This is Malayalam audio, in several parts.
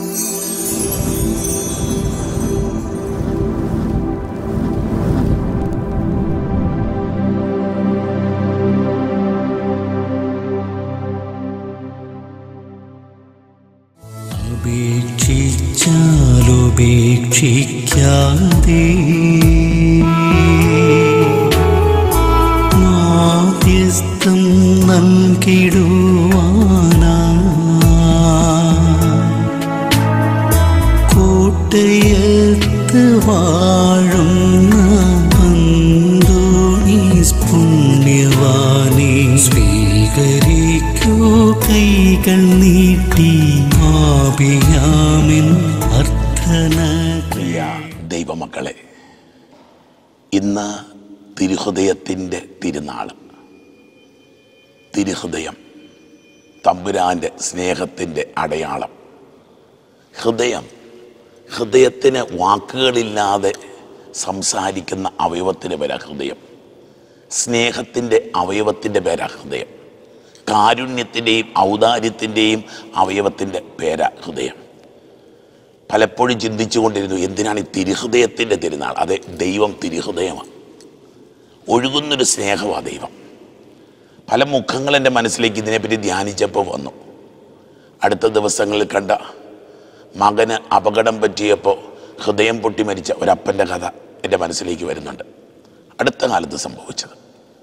ഉപേക്ഷിച്ചാലുപേക്ഷിക്കാതെ മാധ്യസ്ഥം നൽകിടുവാനാ കോട്ടയത്ത് വാഴുന്ന അന്തോണീസ് പുണ്യവാനെ സ്വീകരിക്കൂ കൈകൾ നീട്ടി ആപിയാമിൻ അർത്ഥന പ്രിയ ദൈവമക്കളെ ഇന്ന് തിരുഹൃദയത്തിൻ്റെ തിരുനാൾ തിരുഹൃദയം തമ്പുരാൻ്റെ സ്നേഹത്തിൻ്റെ അടയാളം ഹൃദയം ഹൃദയത്തിന് വാക്കുകളില്ലാതെ സംസാരിക്കുന്ന അവയവത്തിന് പേരാ ഹൃദയം സ്നേഹത്തിൻ്റെ അവയവത്തിൻ്റെ പേരാ ഹൃദയം കാരുണ്യത്തിൻ്റെയും ഔദാര്യത്തിൻ്റെയും അവയവത്തിൻ്റെ പേരാ ഹൃദയം പലപ്പോഴും ചിന്തിച്ചുകൊണ്ടിരുന്നു എന്തിനാണ് ഈ തിരുഹൃദയത്തിൻ്റെ തിരുനാൾ അതെ ദൈവം തിരുഹൃദയമാണ് ഒഴുകുന്നൊരു സ്നേഹമാണ് ദൈവം പല മുഖങ്ങൾ എൻ്റെ മനസ്സിലേക്ക് ഇതിനെപ്പറ്റി ധ്യാനിച്ചപ്പോൾ വന്നു അടുത്ത ദിവസങ്ങളിൽ കണ്ട മകന് അപകടം പറ്റിയപ്പോൾ ഹൃദയം പൊട്ടി മരിച്ച ഒരപ്പൻ്റെ കഥ എൻ്റെ മനസ്സിലേക്ക് വരുന്നുണ്ട് അടുത്ത കാലത്ത് സംഭവിച്ചത്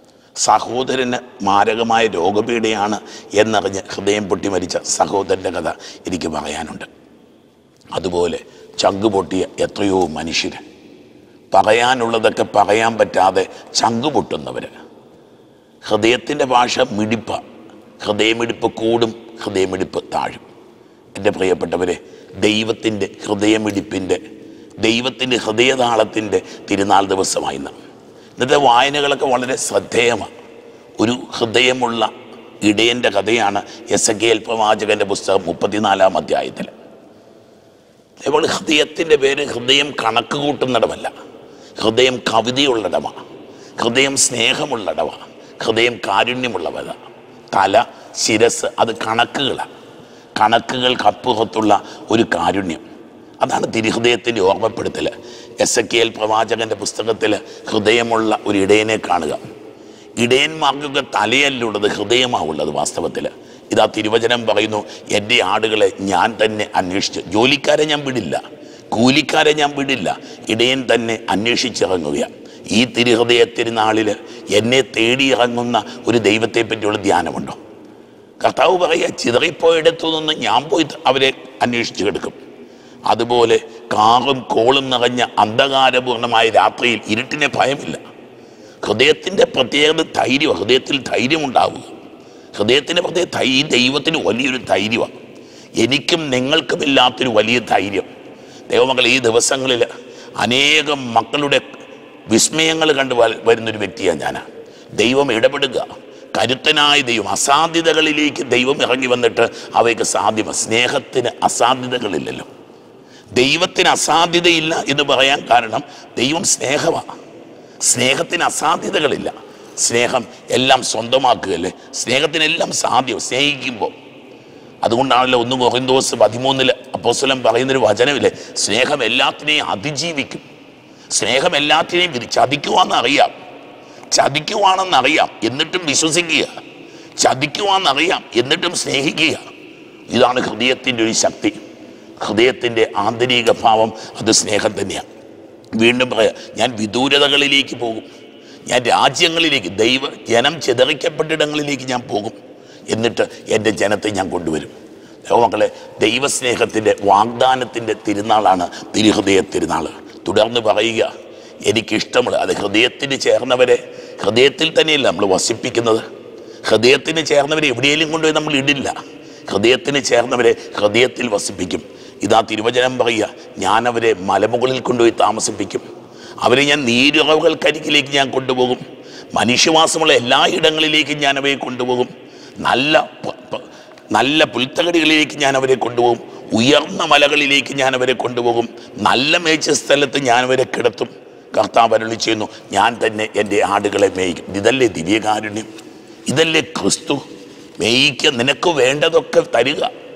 സഹോദരന് മാരകമായ രോഗപീഠയാണ് എന്നറിഞ്ഞ് ഹൃദയം പൊട്ടി മരിച്ച സഹോദരൻ്റെ കഥ എനിക്ക് പറയാനുണ്ട് അതുപോലെ ചങ്ക് പൊട്ടിയ എത്രയോ മനുഷ്യർ പറയാനുള്ളതൊക്കെ പറയാൻ പറ്റാതെ ചങ്ക് പൊട്ടുന്നവർ ഹൃദയത്തിൻ്റെ ഭാഷ മിടിപ്പ ഹൃദയമിടിപ്പ് കൂടും ഹൃദയമിടിപ്പ് താഴും എൻ്റെ പ്രിയപ്പെട്ടവരെ ദൈവത്തിൻ്റെ ഹൃദയമിടിപ്പിൻ്റെ ദൈവത്തിൻ്റെ ഹൃദയതാളത്തിൻ്റെ തിരുനാൾ ദിവസമായി ഇന്ന് ഇന്നത്തെ വായനകളൊക്കെ വളരെ ശ്രദ്ധേയമാണ് ഒരു ഹൃദയമുള്ള ഇടയൻ്റെ കഥയാണ് എസ് എ കെ എൽ പ്രവാചകൻ്റെ പുസ്തകം മുപ്പത്തിനാലാം അധ്യായത്തിൽ അപ്പോൾ ഹൃദയത്തിൻ്റെ പേര് ഹൃദയം കണക്ക് കൂട്ടുന്നിടമല്ല ഹൃദയം കവിതയുള്ളിടമാണ് ഹൃദയം സ്നേഹമുള്ളിടമാണ് ഹൃദയം കാരുണ്യമുള്ളവത തല ശിരസ് അത് കണക്കുകളാണ് കണക്കുകൾക്കപ്പുറത്തുള്ള ഒരു കാരുണ്യം അതാണ് തിരുഹൃദയത്തിൻ്റെ ഓർമ്മപ്പെടുത്തൽ എസ് എ കെ എൽ പ്രവാചകൻ്റെ പുസ്തകത്തിൽ ഹൃദയമുള്ള ഒരു ഇടയനെ കാണുക ഇടയന്മാർക്കൊക്കെ തലയല്ലുള്ളത് ഹൃദയമാണ് ഉള്ളത് വാസ്തവത്തിൽ ഇതാ തിരുവചനം പറയുന്നു എൻ്റെ ആടുകളെ ഞാൻ തന്നെ അന്വേഷിച്ച് ജോലിക്കാരെ ഞാൻ വിടില്ല കൂലിക്കാരെ ഞാൻ വിടില്ല ഇടയൻ തന്നെ അന്വേഷിച്ചിറങ്ങുകയാണ് ഈ തിരുഹൃദയ തിരുനാളിൽ എന്നെ തേടിയിറങ്ങുന്ന ഒരു ദൈവത്തെ പറ്റിയുള്ള ധ്യാനമുണ്ടോ കർത്താവ് പറയുക ചിതറിപ്പോയിടത്തു നിന്ന് ഞാൻ പോയി അവരെ അന്വേഷിച്ച് കിടക്കും അതുപോലെ കാറും കോളും നിറഞ്ഞ അന്ധകാരപൂർണമായ രാത്രിയിൽ ഇരുട്ടിനെ ഭയമില്ല ഹൃദയത്തിൻ്റെ പ്രത്യേകത ധൈര്യം ഹൃദയത്തിൽ ധൈര്യമുണ്ടാവുക ഹൃദയത്തിൻ്റെ പ്രത്യേക ധൈ ദൈവത്തിന് വലിയൊരു ധൈര്യമാണ് എനിക്കും നിങ്ങൾക്കും ഇല്ലാത്തൊരു വലിയ ധൈര്യം ദൈവമക്കൾ ഈ ദിവസങ്ങളിൽ അനേകം മക്കളുടെ വിസ്മയങ്ങൾ കണ്ട് വ- വരുന്നൊരു വ്യക്തിയാണ് ഞാൻ ദൈവം ഇടപെടുക കരുത്തനായ ദൈവം അസാധ്യതകളിലേക്ക് ദൈവം ഇറങ്ങി വന്നിട്ട് അവയ്ക്ക് സാധ്യമ സ്നേഹത്തിന് അസാധ്യതകളില്ലല്ലോ ദൈവത്തിന് അസാധ്യതയില്ല എന്ന് പറയാൻ കാരണം ദൈവം സ്നേഹമാണ് സ്നേഹത്തിന് അസാധ്യതകളില്ല സ്നേഹം എല്ലാം സ്വന്തമാക്കുകയല്ലേ സ്നേഹത്തിനെല്ലാം സാധ്യം സ്നേഹിക്കുമ്പോൾ അതുകൊണ്ടാണല്ലോ ഒന്ന് കൊറിന്തോസ് പതിമൂന്നില് അപ്പോസ്തലൻ പറയുന്നൊരു വചനമില്ലേ സ്നേഹം എല്ലാത്തിനെയും അതിജീവിക്കും സ്നേഹം എല്ലാത്തിനെയും വിരി- ചതിക്കുവാന്നറിയാം ചതിക്കുവാണെന്നറിയാം എന്നിട്ടും വിശ്വസിക്കുക ചതിക്കുവാന്നറിയാം എന്നിട്ടും സ്നേഹിക്കുക ഇതാണ് ഹൃദയത്തിൻ്റെ ഒരു ശക്തി ഹൃദയത്തിൻ്റെ ആന്തരിക ഭാവം അത് സ്നേഹം തന്നെയാണ് വീണ്ടും പറയാം ഞാൻ വിദൂരതകളിലേക്ക് പോകും ഞാൻ രാജ്യങ്ങളിലേക്ക് ദൈവ ജനം ചിതറിക്കപ്പെട്ടിടങ്ങളിലേക്ക് ഞാൻ പോകും എന്നിട്ട് എൻ്റെ ജനത്തെ ഞാൻ കൊണ്ടുവരും മക്കളെ ദൈവസ്നേഹത്തിൻ്റെ വാഗ്ദാനത്തിൻ്റെ തിരുനാളാണ് തിരുഹൃദയ തിരുനാൾ തുടർന്ന് പറയുക എനിക്കിഷ്ടമുള്ള അത് ഹൃദയത്തിന് ചേർന്നവരെ ഹൃദയത്തിൽ തന്നെയല്ല നമ്മൾ വസിപ്പിക്കുന്നത് ഹൃദയത്തിന് ചേർന്നവരെ എവിടെയെങ്കിലും കൊണ്ടുപോയി നമ്മൾ ഇടില്ല ഹൃദയത്തിന് ചേർന്നവരെ ഹൃദയത്തിൽ വസിപ്പിക്കും ഇതാ തിരുവചനം പറയുക ഞാൻ അവരെ മലമുകളിൽ കൊണ്ടുപോയി താമസിപ്പിക്കും അവരെ ഞാൻ നീരുറവുകൾക്കരികിലേക്ക് ഞാൻ കൊണ്ടുപോകും മനുഷ്യവാസമുള്ള എല്ലാ ഇടങ്ങളിലേക്കും ഞാൻ അവയെ കൊണ്ടുപോകും നല്ല പ- പ- നല്ല പുൽത്തകടികളിലേക്ക് ഞാൻ അവരെ കൊണ്ടുപോകും ഉയർന്ന മലകളിലേക്ക് ഞാൻ അവരെ കൊണ്ടുപോകും നല്ല മേച്ച സ്ഥലത്ത് ഞാൻ അവരെ കിടത്തും കർത്താവ് അരുളി ചെയ്യുന്നു ഞാൻ തന്നെ എൻ്റെ ആടുകളെ മേയിക്കും ഇതല്ലേ ദിവ്യകാരുണ്യം ഇതല്ലേ ക്രിസ്തു മേയിക്ക നിനക്ക് വേണ്ടതൊക്കെ തരിക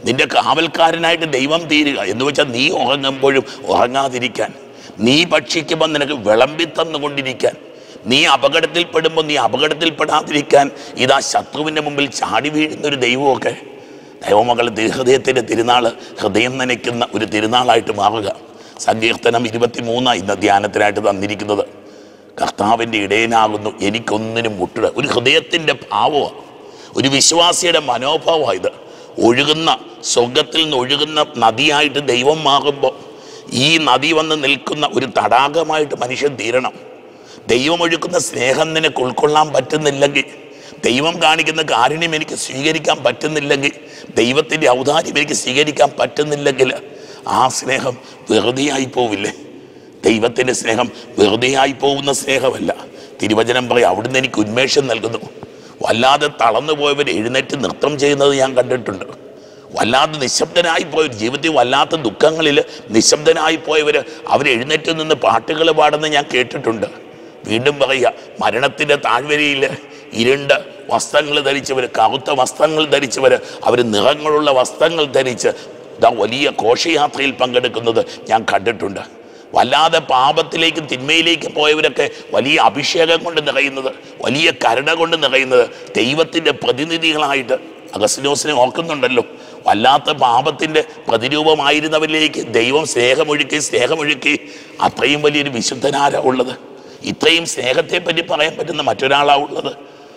നിന്റെ കാവൽക്കാരനായിട്ട് ദൈവം തീരുക എന്ന് വെച്ചാൽ നീ ഉറങ്ങുമ്പോഴും ഉറങ്ങാതിരിക്കാൻ നീ ഭക്ഷിക്കുമ്പോൾ നിനക്ക് വിളമ്പി തന്നുകൊണ്ടിരിക്കാൻ നീ അപകടത്തിൽപ്പെടുമ്പോൾ നീ അപകടത്തിൽപ്പെടാതിരിക്കാൻ ഇതാ ശത്രുവിൻ്റെ മുമ്പിൽ ചാടി വീഴുന്ന ഒരു ദൈവമൊക്കെ ദൈവമകൾ ഹൃദയത്തിൻ്റെ തിരുനാൾ ഹൃദയം നനയ്ക്കുന്ന ഒരു തിരുനാളായിട്ട് മാറുക സങ്കീർത്തനം ഇരുപത്തി മൂന്നാണ് ഇന്ന് ധ്യാനത്തിനായിട്ട് തന്നിരിക്കുന്നത് കർത്താവിൻ്റെ ഇടയനാകുന്നു എനിക്കൊന്നിനും മുട്ടുക ഒരു ഹൃദയത്തിൻ്റെ ഭാവമാണ് ഒരു വിശ്വാസിയുടെ മനോഭാവമാണ് ഇത് ഒഴുകുന്ന സ്വർഗത്തിൽ നിന്ന് ഒഴുകുന്ന നദിയായിട്ട് ദൈവം മാറുമ്പോൾ ഈ നദി വന്ന് നിൽക്കുന്ന ഒരു തടാകമായിട്ട് മനുഷ്യൻ തീരണം ദൈവം ഒഴുക്കുന്ന സ്നേഹം നിനക്ക് ഉൾക്കൊള്ളാൻ പറ്റുന്നില്ലെങ്കിൽ ദൈവം കാണിക്കുന്ന കാരുണ്യം എനിക്ക് സ്വീകരിക്കാൻ പറ്റുന്നില്ലെങ്കിൽ ദൈവത്തിൻ്റെ ഔദാര്യം എനിക്ക് സ്വീകരിക്കാൻ പറ്റുന്നില്ലെങ്കിൽ ആ സ്നേഹം വെറുതെയായി പോവില്ലേ ദൈവത്തിൻ്റെ സ്നേഹം വെറുതെയായി പോകുന്ന സ്നേഹമല്ല തിരുവചനം പറയും അവിടുന്ന് എനിക്ക് ഉന്മേഷം നൽകുന്നു വല്ലാതെ തളർന്നു പോയവർ എഴുന്നേറ്റ് നൃത്തം ചെയ്യുന്നത് ഞാൻ കണ്ടിട്ടുണ്ട് വല്ലാതെ നിശബ്ദനായി പോയവർ ജീവിതത്തിൽ വല്ലാത്ത ദുഃഖങ്ങളിൽ നിശബ്ദനായി പോയവർ അവർ എഴുന്നേറ്റ് നിന്ന് പാട്ടുകൾ പാടുന്നത് ഞാൻ കേട്ടിട്ടുണ്ട് വീണ്ടും പറയുക മരണത്തിൻ്റെ താഴ്വരയിൽ ഇരുണ്ട വസ്ത്രങ്ങൾ ധരിച്ചവർ കറുത്ത വസ്ത്രങ്ങൾ ധരിച്ചവർ അവർ നിറങ്ങളുള്ള വസ്ത്രങ്ങൾ ധരിച്ച് ഇതാ വലിയ ഘോഷയാത്രയിൽ പങ്കെടുക്കുന്നത് ഞാൻ കണ്ടിട്ടുണ്ട് വല്ലാതെ പാപത്തിലേക്ക് തിന്മയിലേക്ക് പോയവരൊക്കെ വലിയ അഭിഷേകം കൊണ്ട് നിറയുന്നത് വലിയ കരുണ കൊണ്ട് നിറയുന്നത് ദൈവത്തിൻ്റെ പ്രതിനിധികളായിട്ട് അഗസ്റ്റിനോസിനെ ഓർക്കുന്നുണ്ടല്ലോ വല്ലാത്ത പാപത്തിൻ്റെ പ്രതിരൂപമായിരുന്നവരിലേക്ക് ദൈവം സ്നേഹമൊഴുക്കി സ്നേഹമൊഴുക്കി അത്രയും വലിയൊരു വിശുദ്ധനാരാ ഉള്ളത് ഇത്രയും സ്നേഹത്തെ പറ്റി പറയാൻ പറ്റുന്ന മറ്റൊരാളാ ഉള്ളത്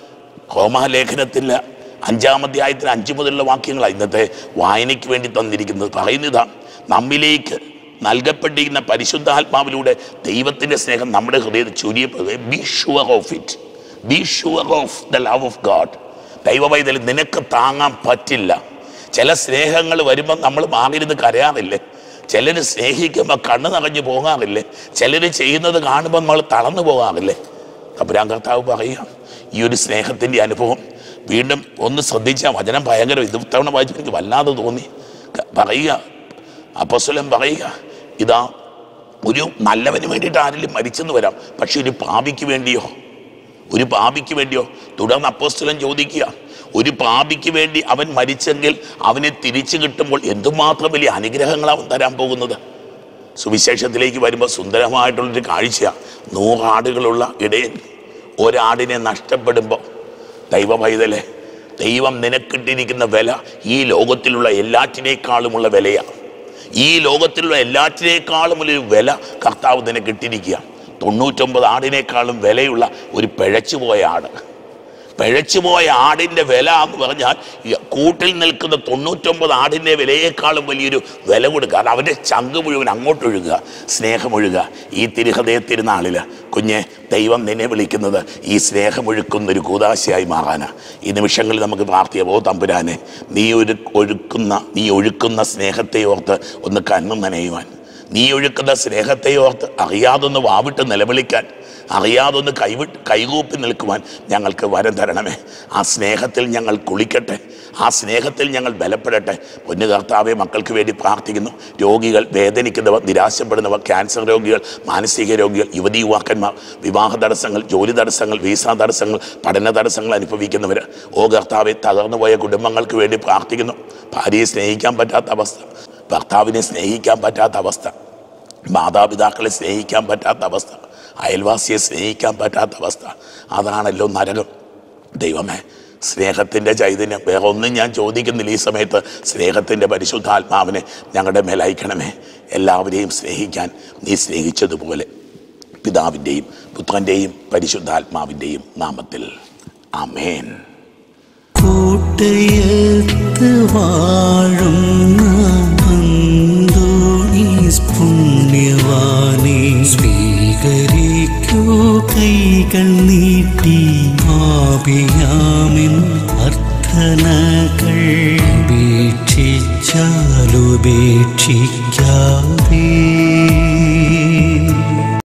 ഹോമാലേഖനത്തിൽ അഞ്ചാം അധ്യായത്തിന് അഞ്ച് മുതലുള്ള വാക്യങ്ങളാണ് ഇന്നത്തെ വായനയ്ക്ക് വേണ്ടി തന്നിരിക്കുന്നത് പറയുന്നതാണ് നമ്മിലേക്ക് നൽകപ്പെട്ടിരിക്കുന്ന പരിശുദ്ധാത്മാവിലൂടെ ദൈവത്തിൻ്റെ സ്നേഹം നമ്മുടെ ഹൃദയത്തിൽ ചുരിയപ്പെടുക be sure of it be sure of the love of God ദൈവവൈതൽ നിനക്ക് താങ്ങാൻ പറ്റില്ല ചില സ്നേഹങ്ങൾ വരുമ്പോൾ നമ്മൾ മാറിയിരുന്ന് കരയാറില്ലേ ചിലർ സ്നേഹിക്കുമ്പോൾ കണ്ണ് നിറഞ്ഞു പോകാറില്ലേ ചിലർ ചെയ്യുന്നത് കാണുമ്പോൾ നമ്മൾ തളർന്നു പോകാറില്ലേ അബ്രാം കർത്താവ് പറയുക ഈ ഒരു സ്നേഹത്തിൻ്റെ അനുഭവം വീണ്ടും ഒന്ന് ശ്രദ്ധിച്ചാൽ വചനം ഭയങ്കര ഇത് തവണ വായിച്ചപ്പോൾ എനിക്ക് വല്ലാതെ തോന്നി ക- പറയുക അപ്പസ്വലം പറയുക ഇതാ ഒരു നല്ലവന് വേണ്ടിയിട്ട് ആരെങ്കിലും മരിച്ചെന്ന് വരാം പക്ഷെ ഒരു പാപിക്ക് വേണ്ടിയോ ഒരു പാപിക്ക് വേണ്ടിയോ തുടർന്ന് അപ്പോസ്തലൻ ചോദിക്കുക ഒരു പാപിക്ക് വേണ്ടി അവൻ മരിച്ചെങ്കിൽ അവനെ തിരിച്ചു കിട്ടുമ്പോൾ എന്തുമാത്രം വലിയ അനുഗ്രഹങ്ങൾ അവൻ തരാൻ പോകുന്നത് സുവിശേഷത്തിലേക്ക് വരുമ്പോൾ സുന്ദരമായിട്ടുള്ളൊരു കാഴ്ചയാണ് നൂറാടുകളുള്ള ഇടയൻ ഒരാടിനെ നഷ്ടപ്പെടുമ്പോൾ ദൈവ പൈതലെ ദൈവം നിനക്കിട്ടിരിക്കുന്ന വില ഈ ലോകത്തിലുള്ള എല്ലാറ്റിനേക്കാളുമുള്ള വിലയാണ് ഈ ലോകത്തിലുള്ള എല്ലാറ്റിനേക്കാളും ഒരു വില കർത്താവ് നിനക്കിട്ടിരിക്കുക തൊണ്ണൂറ്റൊമ്പത് ആടിനേക്കാളും വിലയുള്ള ഒരു പിഴച്ചുപോയ ആട് പിഴച്ചുപോയ ആടിൻ്റെ വില എന്ന് പറഞ്ഞാൽ ഈ കൂട്ടിൽ നിൽക്കുന്ന തൊണ്ണൂറ്റൊമ്പത് ആടിൻ്റെ വിലയേക്കാളും വലിയൊരു വില കൊടുക്കുക കാരണം അവൻ്റെ ചങ്ക് മുഴുവൻ അങ്ങോട്ടൊഴുകുക സ്നേഹമൊഴുകുക ഈ തിരുഹൃദയ തിരുനാളിൽ കുഞ്ഞെ ദൈവം നിന്നെ വിളിക്കുന്നത് ഈ സ്നേഹമൊഴുക്കുന്ന ഒരു കൂതാശയായി മാറാനാ ഈ നിമിഷങ്ങളിൽ നമുക്ക് പ്രാർത്ഥിക്കാം ഓ തമ്പുരാനെ നീ ഒരു ഒഴുക്കുന്ന നീ ഒഴുക്കുന്ന സ്നേഹത്തെ ഓർത്ത് ഒന്ന് കണ്ണു നനയുവാൻ നീ ഒഴുക്കുന്ന സ്നേഹത്തെ ഓർത്ത് അറിയാതൊന്ന് വാവിട്ട് നിലവിളിക്കാൻ അറിയാതൊന്ന് കൈവിട്ട് കൈകൂപ്പി നിൽക്കുവാൻ ഞങ്ങൾക്ക് വരം തരണമേ ആ സ്നേഹത്തിൽ ഞങ്ങൾ കുളിക്കട്ടെ ആ സ്നേഹത്തിൽ ഞങ്ങൾ ബലപ്പെടട്ടെ പൊന്നു കർത്താവെ മക്കൾക്ക് വേണ്ടി പ്രാർത്ഥിക്കുന്നു രോഗികൾ വേദനിക്കുന്നവർ നിരാശപ്പെടുന്നവർ ക്യാൻസർ രോഗികൾ മാനസിക രോഗികൾ യുവതി യുവാക്കന്മാർ വിവാഹ തടസ്സങ്ങൾ ജോലി തടസ്സങ്ങൾ വീസ തടസ്സങ്ങൾ പഠന തടസ്സങ്ങൾ അനുഭവിക്കുന്നവർ ഓ കർത്താവെ തകർന്നുപോയ കുടുംബങ്ങൾക്ക് വേണ്ടി പ്രാർത്ഥിക്കുന്നു ഭാര്യയെ സ്നേഹിക്കാൻ പറ്റാത്ത അവസ്ഥ ഭർത്താവിനെ സ്നേഹിക്കാൻ പറ്റാത്ത അവസ്ഥ മാതാപിതാക്കളെ സ്നേഹിക്കാൻ പറ്റാത്ത അവസ്ഥ അയൽവാസിയെ സ്നേഹിക്കാൻ പറ്റാത്ത അവസ്ഥ അതാണല്ലോ നരകം ദൈവമേ സ്നേഹത്തിൻ്റെ ചൈതന്യം വേറെ ഒന്നും ഞാൻ ചോദിക്കുന്നില്ല ഈ സമയത്ത് സ്നേഹത്തിൻ്റെ പരിശുദ്ധാത്മാവിനെ ഞങ്ങളുടെ മേൽ അയക്കണമേ എല്ലാവരെയും സ്നേഹിക്കാൻ നീ സ്നേഹിച്ചതുപോലെ പിതാവിൻ്റെയും പുത്രൻ്റെയും പരിശുദ്ധാത്മാവിൻ്റെയും നാമത്തിൽ ആമേൻ കൂട്ടയത്ത് വാഴുന്ന അന്തോണീസ് പുണ്യവാനെ സ്വീകരിക്കൂ കൈകൾ നീട്ടി പാപിയാമിൻ അർത്ഥനകൾ ഉപേക്ഷിച്ചാലുപേക്ഷിക്ക